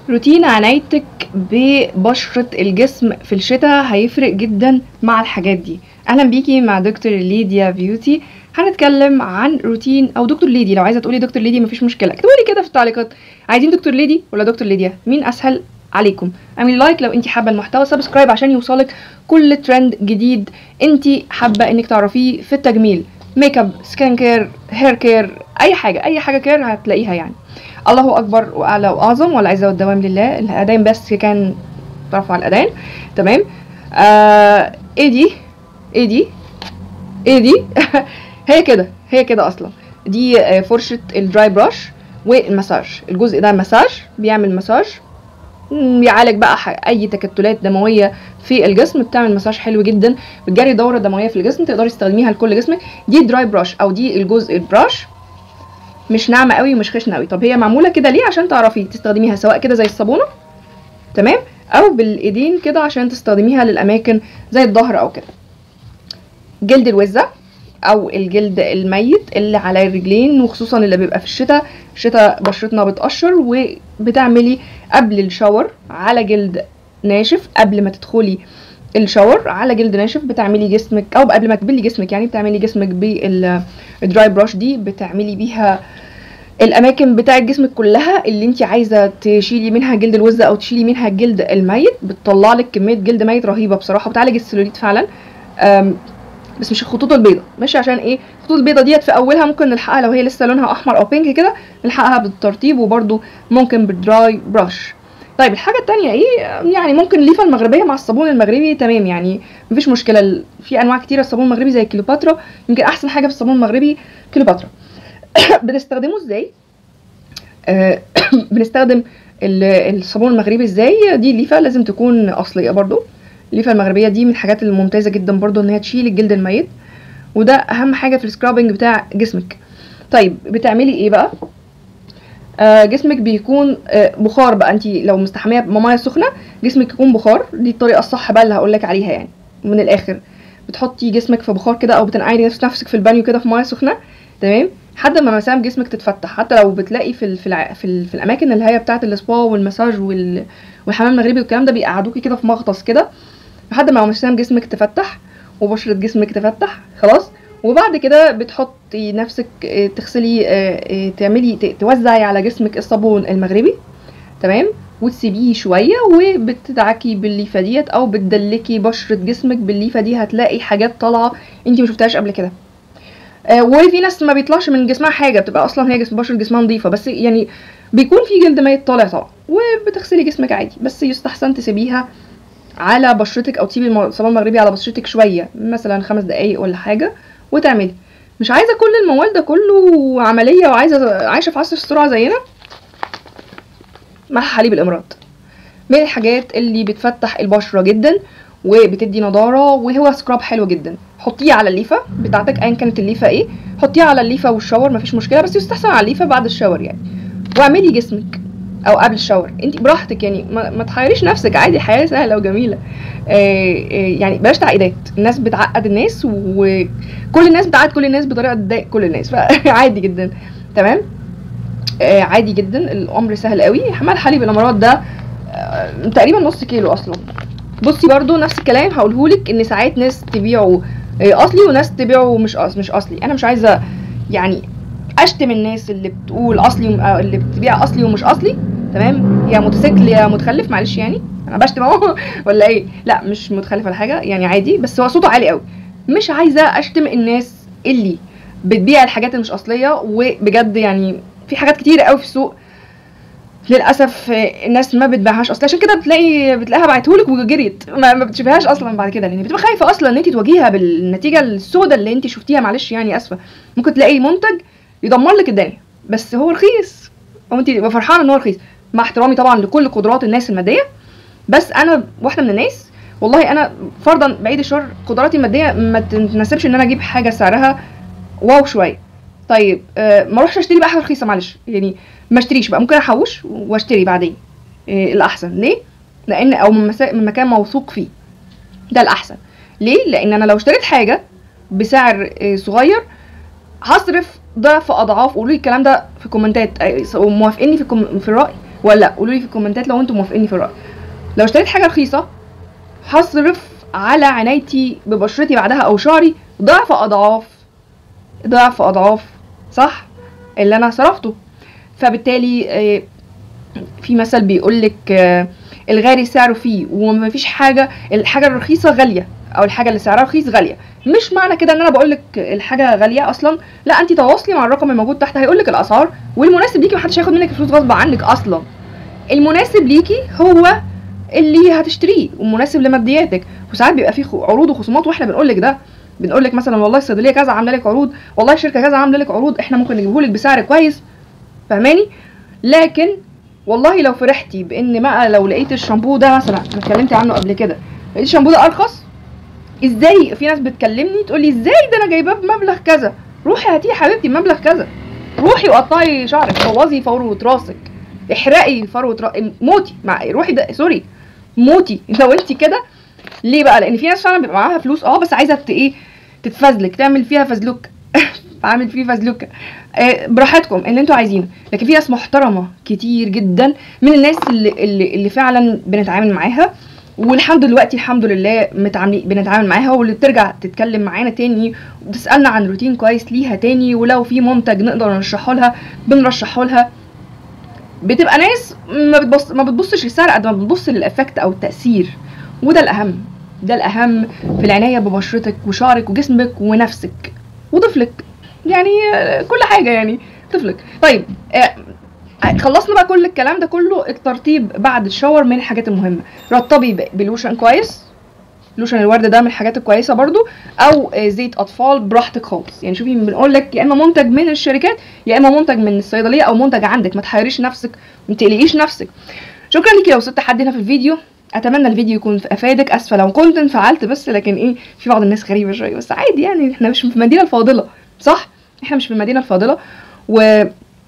روتين عنايتك ببشرة الجسم في الشتاء هيفرق جدا مع الحاجات دي اهلا بيكي مع دكتور ليديا بيوتي هنتكلم عن روتين او دكتور ليدي لو عايزه تقولي دكتور ليدي مفيش مشكله اكتبوا لي كده في التعليقات عايزين دكتور ليدي ولا دكتور ليديا مين اسهل عليكم اعملي لايك لو انت حابه المحتوى سبسكرايب عشان يوصلك كل ترند جديد انت حابه انك تعرفيه في التجميل ميك اب سكين كير هير كير اي حاجه اي حاجه كير هتلاقيها يعني الله اكبر واعلى واعظم والعزه والدوام لله الاذان بس كان رفع الاذان تمام آه ايه دي ايه دي ايه دي هي كده هي كده اصلا دي آه، فرشه الدراي براش والمساج الجزء ده مساج بيعمل مساج مم، بيعالج بقى ح- اي تكتلات دمويه في الجسم بتعمل مساج حلو جدا بتجري دوره دمويه في الجسم تقدري تستخدميها لكل جسمك دي دراي براش او دي الجزء البراش مش ناعمه قوي ومش خشنه قوي طب هي معموله كده ليه عشان تعرفي تستخدميها سواء كده زي الصابونه تمام او بالايدين كده عشان تستخدميها للاماكن زي الظهر او كده جلد الوزه او الجلد الميت اللي على الرجلين وخصوصا اللي بيبقى في الشتاء الشتاء بشرتنا بتقشر وبتعملي قبل الشاور على جلد ناشف قبل ما تدخلي الشاور على جلد ناشف بتعملي جسمك او قبل ما تبلي جسمك يعني بتعملي جسمك بالدراي براش دي بتعملي بيها الاماكن بتاعه جسمك كلها اللي انت عايزه تشيلي منها جلد الوزه او تشيلي منها الجلد الميت بتطلع لك كميه جلد ميت رهيبه بصراحه بتعالج السلوليت فعلا أم، بس مش الخطوط البيضاء ماشي عشان ايه الخطوط البيضاء ديت في اولها ممكن نلحقها لو هي لسه لونها احمر او بينك كده نلحقها بالترطيب وبرده ممكن بالدراي براش طيب الحاجه التانية ايه يعني ممكن الليفه المغربيه مع الصابون المغربي تمام يعني مفيش مشكله ال- في انواع كتيره الصابون المغربي زي كليوباترا يمكن احسن حاجه في الصابون المغربي كليوباترا بنستخدمه ازاي آه، بنستخدم ال- الصابون المغربي ازاي دي الليفه لازم تكون اصليه برضو الليفه المغربيه دي من الحاجات الممتازه جدا برضو ان هي تشيل الجلد الميت وده اهم حاجه في السكرابنج بتاع جسمك طيب بتعملي ايه بقى آه جسمك بيكون آه بخار بقى انت لو مستحميه بميه سخنه جسمك يكون بخار دي الطريقه الصح بقى اللي هقول لك عليها يعني من الاخر بتحطي جسمك في بخار كده او بتنقعي نفس نفسك في البانيو كده في ميه سخنه تمام لحد ما مسام جسمك تتفتح حتى لو بتلاقي في ال في, الع... في, ال... في الاماكن اللي هي بتاعه السبا والمساج وال... والحمام المغربي والكلام ده بيقعدوكي كده في مغطس كده لحد ما مسام جسمك تفتح وبشرة جسمك تفتح خلاص وبعد كده بتحطي نفسك آه، تغسلي آه، آه، تعملي ت- توزعي على جسمك الصابون المغربي تمام وتسيبيه شويه وبتدعكي بالليفه ديت او بتدلكي بشره جسمك بالليفه دي هتلاقي حاجات طالعه انت ما شفتهاش قبل كده آه، وفي ناس ما بيطلعش من جسمها حاجه بتبقى اصلا هي جسم بشره جسمها نظيفه بس يعني بيكون في جلد ميت طالع طبعا وبتغسلي جسمك عادي بس يستحسن تسيبيها على بشرتك او تسيبي الم- الصابون المغربي على بشرتك شويه مثلا خمس دقايق ولا حاجه وتعملي مش عايزه كل الموال ده كله عمليه وعايزه عايشه في عصر السرعه زينا مع حليب الامارات من الحاجات اللي بتفتح البشره جدا وبتدي نضاره وهو سكراب حلو جدا حطيه على الليفه بتاعتك ايا كانت الليفه ايه حطيه على الليفه والشاور مفيش مشكله بس يستحسن على الليفه بعد الشاور يعني واعملي جسمك او قبل الشاور انت براحتك يعني ما, ما تحيريش نفسك عادي الحياه سهله وجميله آه آه يعني بلاش تعقيدات الناس بتعقد الناس وكل الناس بتعقد كل الناس بطريقه تضايق كل الناس فعادي جدا تمام آه عادي جدا الامر سهل قوي حمال حليب الامارات ده آه تقريبا نص كيلو اصلا بصي برضو نفس الكلام هقولهولك ان ساعات ناس تبيعه آه، اصلي وناس تبيعه مش أص... مش اصلي انا مش عايزه يعني اشتم الناس اللي بتقول اصلي وم... آه، اللي بتبيع اصلي ومش اصلي تمام يا موتوسيكل يا متخلف معلش يعني انا بشتم اهو ولا ايه لا مش متخلف ولا حاجه يعني عادي بس هو صوته عالي قوي مش عايزه اشتم الناس اللي بتبيع الحاجات اللي مش اصليه وبجد يعني في حاجات كتير قوي في السوق للاسف آه، الناس ما بتبيعهاش اصلا عشان كده بتلاقي بتلاقيها بعتهولك وجريت ما, ما بتشوفيهاش اصلا بعد كده لان بتبقى خايفه اصلا ان انت تواجهيها بالنتيجه السوداء اللي انت شفتيها معلش يعني اسفه ممكن تلاقي منتج يدمر لك الدنيا بس هو رخيص او انت تبقى فرحانه ان هو رخيص مع احترامي طبعا لكل قدرات الناس الماديه بس انا واحده من الناس والله انا فرضا بعيد الشر قدراتي الماديه ما تناسبش ان انا اجيب حاجه سعرها واو شويه طيب آه ما اروحش اشتري بقى حاجه رخيصه معلش يعني ما اشتريش بقى ممكن احوش واشتري بعدين آه الاحسن ليه لان او من, مسا... من مكان موثوق فيه ده الاحسن ليه لان انا لو اشتريت حاجه بسعر آه صغير هصرف ضعف اضعاف قولوا لي الكلام ده في كومنتات آه، موافقيني في الكم... في الراي ولا قولوا لي في الكومنتات لو انتم موافقيني في الراي لو اشتريت حاجه رخيصه هصرف على عنايتي ببشرتي بعدها او شعري ضعف اضعاف ضعف اضعاف صح اللي انا صرفته فبالتالي آه، في مثل بيقول لك الغالي سعره فيه ومفيش حاجه الحاجه الرخيصه غاليه او الحاجه اللي سعرها رخيص غاليه مش معنى كده ان انا بقول لك الحاجه غاليه اصلا لا انت تواصلي مع الرقم الموجود تحت هيقول لك الاسعار والمناسب ليكي محدش هياخد منك الفلوس غصب عنك اصلا المناسب ليكي هو اللي هتشتريه ومناسب لمادياتك وساعات بيبقى فيه خ- عروض وخصومات واحنا بنقول لك ده بنقول لك مثلا والله الصيدليه كذا عامله لك عروض والله الشركه كذا عامله لك عروض احنا ممكن نجيبه لك بسعر كويس فاهماني لكن والله لو فرحتي بان بقى لو لقيت الشامبو ده مثلا انا اتكلمت عنه قبل كده لقيت الشامبو ده ارخص ازاي في ناس بتكلمني تقول لي ازاي ده انا جايباه بمبلغ كذا روحي هاتيه يا حبيبتي بمبلغ كذا روحي وقطعي شعرك بوظي فروه راسك احرقي فروه راسك موتي مع روحي ده سوري موتي لو انت كده ليه بقى لان في ناس فعلا بيبقى معاها فلوس اه بس عايزه ت- ايه تتفزلك تعمل فيها فزلوك عامل فيه فزلوكه آه، براحتكم اللي انتوا عايزينه لكن في ناس محترمه كتير جدا من الناس اللي اللي, اللي فعلا بنتعامل معاها والحمد دلوقتي الحمد لله متعاملين بنتعامل معاها واللي بترجع تتكلم معانا تاني وتسالنا عن روتين كويس ليها تاني ولو في منتج نقدر نرشحه لها بنرشحه لها بتبقى ناس ما بتبص ما بتبصش للسعر قد ما بتبص للافكت او التاثير وده الاهم ده الاهم في العنايه ببشرتك وشعرك وجسمك ونفسك وطفلك يعني آه، كل حاجه يعني طفلك طيب آه، خلصنا بقى كل الكلام ده كله الترطيب بعد الشاور من الحاجات المهمه رطبي ب- بلوشن كويس لوشن الورد ده من الحاجات الكويسه برضو او آه، زيت اطفال براحتك خالص يعني شوفي بنقول لك يا اما منتج من الشركات يا اما منتج من الصيدليه او منتج عندك ما تحيريش نفسك ما تقلقيش نفسك شكرا ليكي لو وصلت حد هنا في الفيديو اتمنى الفيديو يكون افادك اسفه لو كنت انفعلت بس لكن ايه في بعض الناس غريبه شويه بس عادي يعني احنا مش في المدينه الفاضله صح احنا مش في المدينه الفاضله و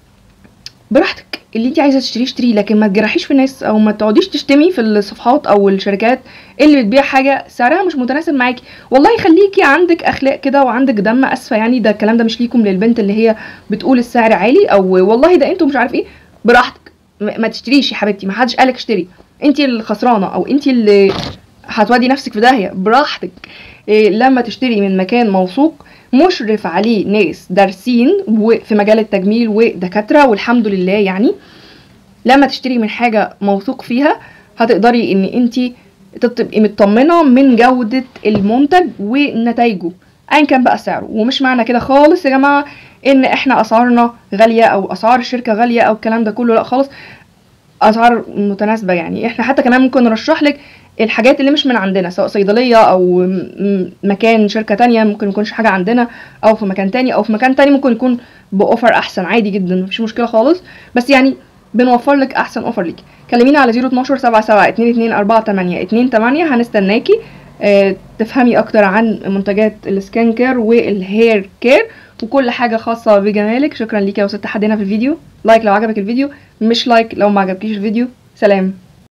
براحتك اللي انت عايزه تشتريه اشتريه لكن ما تجرحيش في الناس او ما تقعديش تشتمي في الصفحات او الشركات اللي بتبيع حاجه سعرها مش متناسب معاكي والله يخليكي عندك اخلاق كده وعندك دم اسفه يعني ده الكلام ده مش ليكم للبنت اللي هي بتقول السعر عالي او والله ده انتوا مش عارف ايه براحتك م- ما تشتريش يا حبيبتي ما حدش قالك اشتري انت الخسرانه او انت اللي هتودي نفسك في داهيه براحتك إيه لما تشتري من مكان موثوق مشرف عليه ناس دارسين وفي مجال التجميل ودكاتره والحمد لله يعني لما تشتري من حاجه موثوق فيها هتقدري ان انت تبقي مطمنه من جوده المنتج ونتائجه ايا كان بقى سعره ومش معنى كده خالص يا جماعه ان احنا اسعارنا غاليه او اسعار الشركه غاليه او الكلام ده كله لا خالص اسعار متناسبه يعني احنا حتى كمان ممكن نرشح لك الحاجات اللي مش من عندنا سواء صيدليه او م- م- مكان شركه تانية ممكن يكونش حاجه عندنا او في مكان تاني او في مكان تاني ممكن يكون باوفر احسن عادي جدا مفيش مشكله خالص بس يعني بنوفر لك احسن اوفر ليكي كلمينا على 012 77 22 48 28 هنستناكي آه، تفهمي اكتر عن منتجات السكين كير والهير كير وكل حاجه خاصه بجمالك شكرا ليكي لو وصلت لحد هنا في الفيديو لايك لو عجبك الفيديو مش لايك لو ما عجبكيش الفيديو سلام